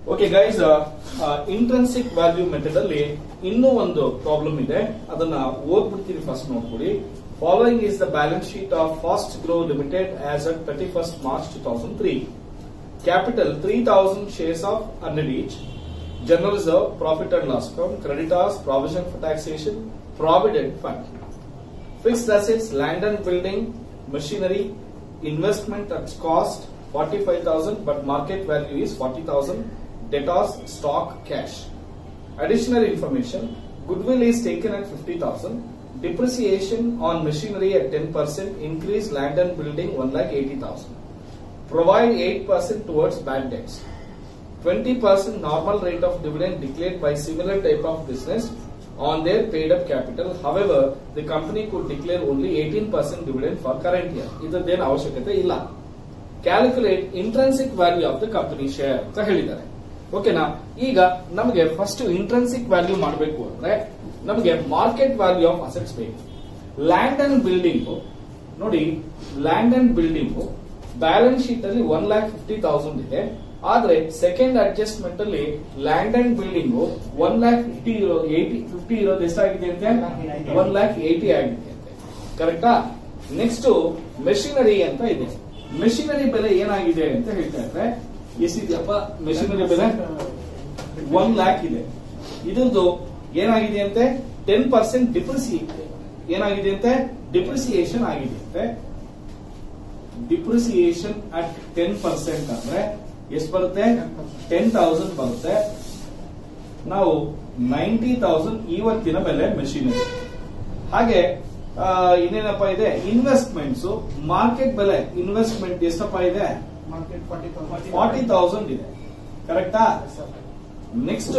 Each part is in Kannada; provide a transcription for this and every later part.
Okay guys intrinsic value method ಅಲ್ಲಿ ಇನ್ನೂ ಒಂದು ಪ್ರಾಬ್ಲಮ್ ಇದೆ ಅದನ್ನ ಓದ್ಬಿಡ್ತೀನಿ ಫಸ್ಟ್ ನೋಡ್ಕೊಡಿ following is the balance sheet of fast grow limited as at thirty first March two thousand three capital three thousand shares of hundred each general reserve profit and loss account creditors provision for taxation provident fund Fixed assets, land and building, machinery, investment at cost 45,000 but market value is 40,000. Debtors, stock, cash. Additional information, goodwill is taken at 50,000. Depreciation on machinery at 10%, increase land and building 1,80,000. Provide 8% towards bad debts. 20% normal rate of dividend declared by similar type of business on their paid up capital. However, the company could declare only 18% dividend for current year. ಇದರದ್ದೇನು ಅವಶ್ಯಕತೆ ಇಲ್ಲ calculate intrinsic value of the company share ಅಂತ ಹೇಳಿದ್ದಾರೆ ಓಕೆನಾ ಈಗ ನಮಗೆ ಫಸ್ಟ್ ಇಂಟ್ರೆನ್ಸಿಕ್ ವ್ಯಾಲ್ಯೂ ಮಾಡಬೇಕು ಅಂದ್ರೆ ನಮಗೆ ಮಾರ್ಕೆಟ್ ವ್ಯಾಲ್ಯೂ ಆಫ್ ಅಸೆಟ್ಸ್ ಬೇಕು ಲ್ಯಾಂಡ್ ಅಂಡ್ ಬಿಲ್ಡಿಂಗ್ ನೋಡಿ land and building balance sheet ಅಲ್ಲಿ ಒನ್ ಲ್ಯಾಕ್ ಫಿಫ್ಟಿ ತೌಸಂಡ್ ಇದೆ ಆದ್ರೆ ಸೆಕೆಂಡ್ ಅಡ್ಜಸ್ಟ್ಮೆಂಟ್ ಅಲ್ಲಿ land and building one lakh fifty ಇರೋ ಏಟಿ ಫಿಫ್ಟಿ ಇರೋದು ಎಷ್ಟಾಗಿದೆ ಅಂತೆ ಒನ್ ಲ್ಯಾಕ್ ಏಟಿ ಆಗಿದೆ ಅಂತೆ ಕರೆಕ್ಟಾ ನೆಕ್ಸ್ಟ್ ಮೆಷಿನರಿ ಅಂತ ಇದೆ ಮೆಷಿನರಿ ಬೆಲೆ ಏನಾಗಿದೆ ಅಂತ ಹೇಳ್ತಾ ಇದ್ರೆ ಎಷ್ಟಿದೆಯಪ್ಪ ಮೆಷಿನರಿ ಬೆಲೆ ಒನ್ ಲ್ಯಾಕ್ ಇದೆ ಇದ್ರದ್ದು ಏನಾಗಿದೆ ಅಂತೆ ಟೆನ್ ಪರ್ಸೆಂಟ್ ಡಿಪ್ರಿಸಿ ಏನಾಗಿದೆ ಅಂತೆ ಡಿಪ್ರಿಸಿಯೇಷನ್ ಆಗಿದೆ ಅಂತೆ ಡಿಪ್ರಿಸಿಯೇಷನ್ ಅಟ್ ಟೆನ್ ಪರ್ಸೆಂಟ್ ಅಂದ್ರೆ ಎಷ್ಟು ಬರುತ್ತೆ ಟೆನ್ ತೌಸಂಡ್ ಬರುತ್ತೆ ನಾವು ನೈಂಟಿ ತೌಸಂಡ್ ಇವತ್ತಿನ ಬೆಲೆ ಮೆಷಿನರಿ ಹಾಗೆ ಆ, ಇನ್ನೇನಪ್ಪ ಇದೆ ಇನ್ವೆಸ್ಟ್ಮೆಂಟ್ಸ್ ಮಾರ್ಕೆಟ್ ಬೆಲೆ ಇನ್ವೆಸ್ಟ್ಮೆಂಟ್ ಎಷ್ಟಪ್ಪ ಇದೆ ಮಾರ್ಕೆಟ್ ಫಾರ್ಟಿ ಫಾರ್ಟಿ ತೌಸಂಡ್ ಇದೆ ಕರೆಕ್ಟಾ ನೆಕ್ಸ್ಟ್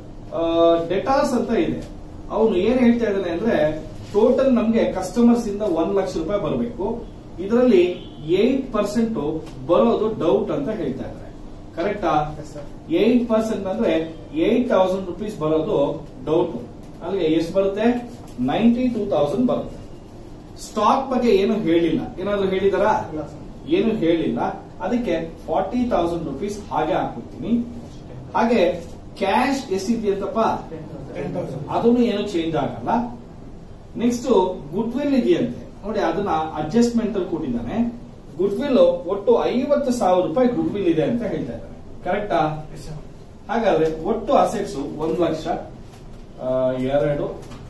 ಡೆಟಾಸ್ ಅಂತ ಇದೆ ಅವನು ಏನ್ ಹೇಳ್ತಾ ಇದ್ದಾನೆ ಅಂದ್ರೆ ಟೋಟಲ್ ನಮ್ಗೆ ಕಸ್ಟಮರ್ಸ್ ಇಂದ ಒಂದ್ ಲಕ್ಷ ರೂಪಾಯಿ ಬರಬೇಕು ಇದರಲ್ಲಿ ಏಟ್ ಪರ್ಸೆಂಟ್ ಬರೋದು ಡೌಟ್ ಅಂತ ಹೇಳ್ತಾ ಇದ್ದಾರೆ ಕರೆಕ್ಟಾ ಏಟ್ ಪರ್ಸೆಂಟ್ ಅಂದ್ರೆ ಏಟ್ ತೌಸಂಡ್ ರುಪೀಸ್ ಬರೋದು ಡೌಟ್ ಅಲ್ಲಿಗೆ ಎಷ್ಟು ಬರುತ್ತೆ ನೈಂಟಿ ಟೂ ತೌಸಂಡ್ ಬರುತ್ತೆ ಸ್ಟಾಕ್ ಬಗ್ಗೆ ಏನು ಹೇಳಿಲ್ಲ ಏನಾದ್ರು ಹೇಳಿದಾರಾ ಏನು ಹೇಳಿಲ್ಲ ಅದಕ್ಕೆ ಫಾರ್ಟಿ ತೌಸಂಡ್ ರುಪೀಸ್ ಹಾಗೆ ಹಾಕ್ಬಿಡ್ತೀನಿ ಹಾಗೆ ಕ್ಯಾಶ್ ಎಷ್ಟಿದೆಯಂತಪ್ಪ ಅದನ್ನು ಏನು ಚೇಂಜ್ ಆಗಲ್ಲ ನೆಕ್ಸ್ಟ್ ಗುಡ್ ವಿಲ್ ಇದೆಯಂತೆ ನೋಡಿ ಅದನ್ನ ಅಡ್ಜಸ್ಟ್ಮೆಂಟ್ ಅಲ್ಲಿ ಕೊಟ್ಟಿದ್ದಾನೆ ಗುಡ್ ವಿಲ್ ಒಟ್ಟು ಐವತ್ತು ಸಾವಿರ ರೂಪಾಯಿ ಗುಡ್ ವಿಲ್ ಇದೆ ಅಂತ ಹೇಳ್ತಾ ಇದ್ದಾರೆ ಕರೆಕ್ಟಾ ಹಾಗಾದ್ರೆ ಒಟ್ಟು ಅಸೆಟ್ಸ್ ಒಂದು ಲಕ್ಷ ಆ, ಎರಡು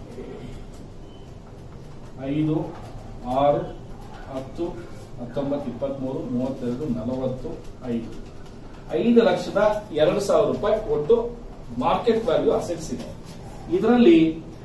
ಐದು ಆರು ಹತ್ತು ಹತ್ತೊಂಬತ್ತು ಇಪ್ಪತ್ಮೂರು ಮೂವತ್ತೆರಡು ನಲವತ್ತು ಐದು ಐದು ಲಕ್ಷದ ಎರಡು ಸಾವಿರ ರೂಪಾಯಿ ಒಟ್ಟು ಮಾರ್ಕೆಟ್ ವ್ಯಾಲ್ಯೂ ಅಸೆಟ್ಸ್ ಇದೆ ಇದರಲ್ಲಿ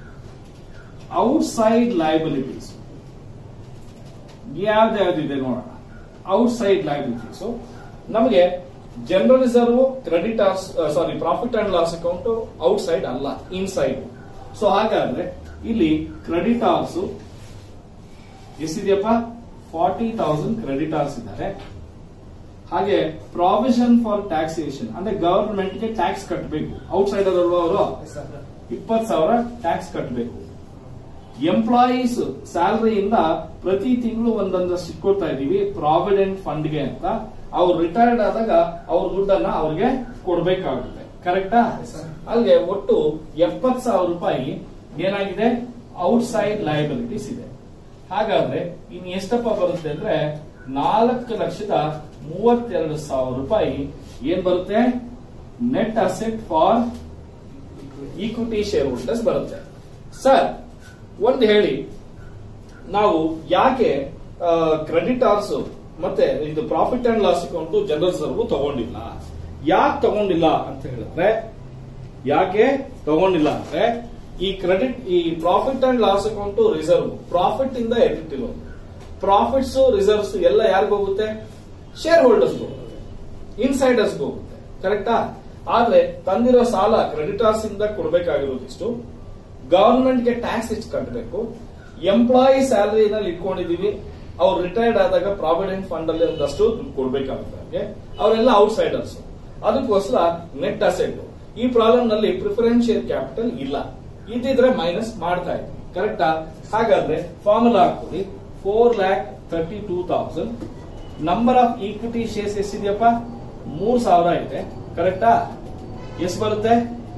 ಔಟ್ಸೈಡ್ ಲಯಬಿಲಿಟೀಸ್ ಯಾವ್ದ್ಯಾವ್ದಿದೆ ನೋಡೋಣ ಔಟ್ಸೈಡ್ ಲಯಬಿಲಿಟೀಸ್ ನಮಗೆ general reserve creditors sorry profit and loss account outside ಅಲ್ಲ ಇನ್ಸೈಡ್ ಸೊ ಹಾಗಾದ್ರೆ ಇಲ್ಲಿ ಕ್ರೆಡಿಟಾರ್ಸ್ ಎಷ್ಟಿದೆಯಪ್ಪ ಫಾರ್ಟಿ ತೌಸಂಡ್ ಕ್ರೆಡಿಟಾರ್ಸ್ ಇದ್ದಾರೆ ಹಾಗೆ ಪ್ರಾವಿಷನ್ ಫಾರ್ ಟ್ಯಾಕ್ಸೇಷನ್ ಅಂದ್ರೆ ಗವರ್ಮೆಂಟ್ ಗೆ ಟ್ಯಾಕ್ಸ್ ಕಟ್ಟಬೇಕು ಔಟ್ಸೈಡರ್ ಅಲ್ವಾ ಅವರು ಇಪ್ಪತ್ ಸಾವಿರ ಟ್ಯಾಕ್ಸ್ ಕಟ್ಟಬೇಕು ಎಂಪ್ಲಾಯೀಸ್ ಸ್ಯಾಲರಿಯಿಂದ ಪ್ರತಿ ತಿಂಗಳು ಒಂದೊಂದಷ್ಟು ಇಟ್ಕೊಳ್ತಾ ಇದೀವಿ ಪ್ರಾವಿಡೆಂಟ್ ಫಂಡ್ಗೆ ಅಂತ ಅವ್ರು ರಿಟೈರ್ಡ್ ಆದಾಗ ಅವ್ರ ದುಡ್ಡನ್ನ ಅವ್ರಿಗೆ ಕೊಡ್ಬೇಕಾಗುತ್ತೆ ಕರೆಕ್ಟಾ ಅಲ್ಲಿಗೆ ಒಟ್ಟು ಎಪ್ಪತ್ ಸಾವಿರ ರೂಪಾಯಿ ಏನಾಗಿದೆ ಔಟ್ಸೈಡ್ ಲಯಬಿಲಿಟೀಸ್ ಇದೆ ಹಾಗಾದ್ರೆ ಇನ್ ಎಷ್ಟಪ್ಪ ಬರುತ್ತೆ ಅಂದ್ರೆ ನಾಲ್ಕು ಲಕ್ಷದ ಮೂವತ್ತೆರಡು ಸಾವಿರ ರೂಪಾಯಿ ಏನ್ ಬರುತ್ತೆ net asset for equity shareholders ಬರುತ್ತೆ ಸರ್ ಒಂದು ಹೇಳಿ ನಾವು ಯಾಕೆ ಕ್ರೆಡಿಟಾರ್ಸ್ ಮತ್ತೆ ಇದು profit and loss account general reserve ತಗೊಂಡಿಲ್ಲ ಯಾಕೆ ತಗೊಂಡಿಲ್ಲ ಅಂತ ಹೇಳಿದ್ರೆ ಯಾಕೆ ತಗೊಂಡಿಲ್ಲ ಅಂದ್ರೆ ಈ ಕ್ರೆಡಿಟ್ ಈ profit and loss account reserve profit ಇಂದ ಎಡಿಟ್ ಇರೋದು ಪ್ರಾಫಿಟ್ಸ್ ರಿಸರ್ವ್ಸ್ ಎಲ್ಲ ಯಾರಿಗ ಹೋಗುತ್ತೆ ಶೇರ್ ಹೋಲ್ಡರ್ಸ್ ಹೋಗುತ್ತೆ ಇನ್ಸೈಡರ್ಸ್ ಹೋಗುತ್ತೆ ಕರೆಕ್ಟಾ ಆದ್ರೆ ತಂದಿರೋ ಸಾಲ ಕ್ರೆಡಿಟಾರ್ಸ್ ಇಂದ ಕೊಡಬೇಕಾಗಿರೋದಿಷ್ಟು ಗವರ್ಮೆಂಟ್ ಗೆ ಟ್ಯಾಕ್ಸ್ ಹೆಚ್ಚು ಕಟ್ಟಬೇಕು ಎಂಪ್ಲಾಯಿ ಸ್ಯಾಲರಿನಲ್ಲಿ ಇಟ್ಕೊಂಡಿದೀವಿ ಅವ್ರು ರಿಟೈರ್ಡ್ ಆದಾಗ ಪ್ರಾವಿಡೆಂಟ್ ಫಂಡ್ ಅಲ್ಲಿ ಒಂದಷ್ಟು ದುಡ್ಡು ಕೊಡ್ಬೇಕಾಗುತ್ತೆ ಅವ್ರಿಗೆ ಅವರೆಲ್ಲ ಔಟ್ಸೈಡರ್ಸ್ ಅದಕ್ಕೋಸ್ಕರ ನೆಟ್ ಅಸೆಟ್ ಈ ಪ್ರಾಬ್ಲಮ್ ನಲ್ಲಿ ಪ್ರಿಫರೆನ್ಶಿಯಲ್ ಕ್ಯಾಪಿಟಲ್ ಇಲ್ಲ ಇದ್ದಿದ್ರೆ ಮೈನಸ್ ಮಾಡ್ತಾ ಇದ್ವಿ ಕರೆಕ್ಟಾ ಹಾಗಾದ್ರೆ ಫಾರ್ಮುಲಾ ಹಾಕ್ಕೊಡಿ four lakh thirty two thousand number of equity shares ಎಷ್ಟಿದೆಯಪ್ಪ ಮೂರ್ ಸಾವಿರ ಇದೆ ಕರೆಕ್ಟಾ ಎಷ್ಟು ಬರುತ್ತೆ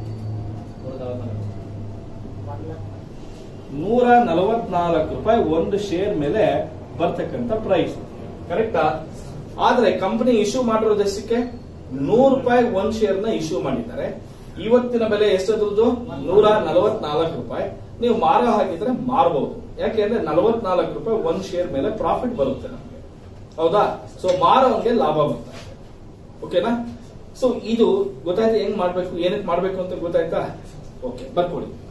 ನೂರ ನಲವತ್ನಾಲ್ಕು ರೂಪಾಯಿ ಒಂದು ಶೇರ್ ಮೇಲೆ ಬರ್ತಕ್ಕಂಥ ಪ್ರೈಸ್ ಕರೆಕ್ಟಾ ಆದ್ರೆ ಕಂಪನಿ ಇಶ್ಯೂ ಮಾಡಿರೋದು ಎಷ್ಟಕ್ಕೆ ನೂರು ರೂಪಾಯಿ ಒಂದ್ ಶೇರ್ ನ ಇಶ್ಯೂ ಮಾಡಿದ್ದಾರೆ ಇವತ್ತಿನ ಬೆಲೆ ಎಷ್ಟದ್ರದ್ದು ನೂರ ನಲವತ್ನಾಲ್ಕು ರೂಪಾಯಿ ನೀವು ಮಾರೋ ಹಾಕಿದ್ರೆ ಮಾರಬಹುದು ಯಾಕೆಂದ್ರೆ ನಲವತ್ನಾಲ್ಕು ರೂಪಾಯಿ ಒಂದ್ ಶೇರ್ ಮೇಲೆ ಪ್ರಾಫಿಟ್ ಬರುತ್ತೆ ನಮಗೆ ಹೌದಾ ಸೊ ಮಾರೋನ್ಗೆ ಲಾಭ ಬರ್ತಾ ಇದೆ ಓಕೆನಾ ಸೊ ಇದು ಗೊತ್ತಾಯ್ತು ಹೆಂಗ್ ಮಾಡ್ಬೇಕು ಏನಕ್ಕೆ ಮಾಡ್ಬೇಕು ಅಂತ ಗೊತ್ತಾಯ್ತಾ ಓಕೆ ಬರ್ಕೊಡಿ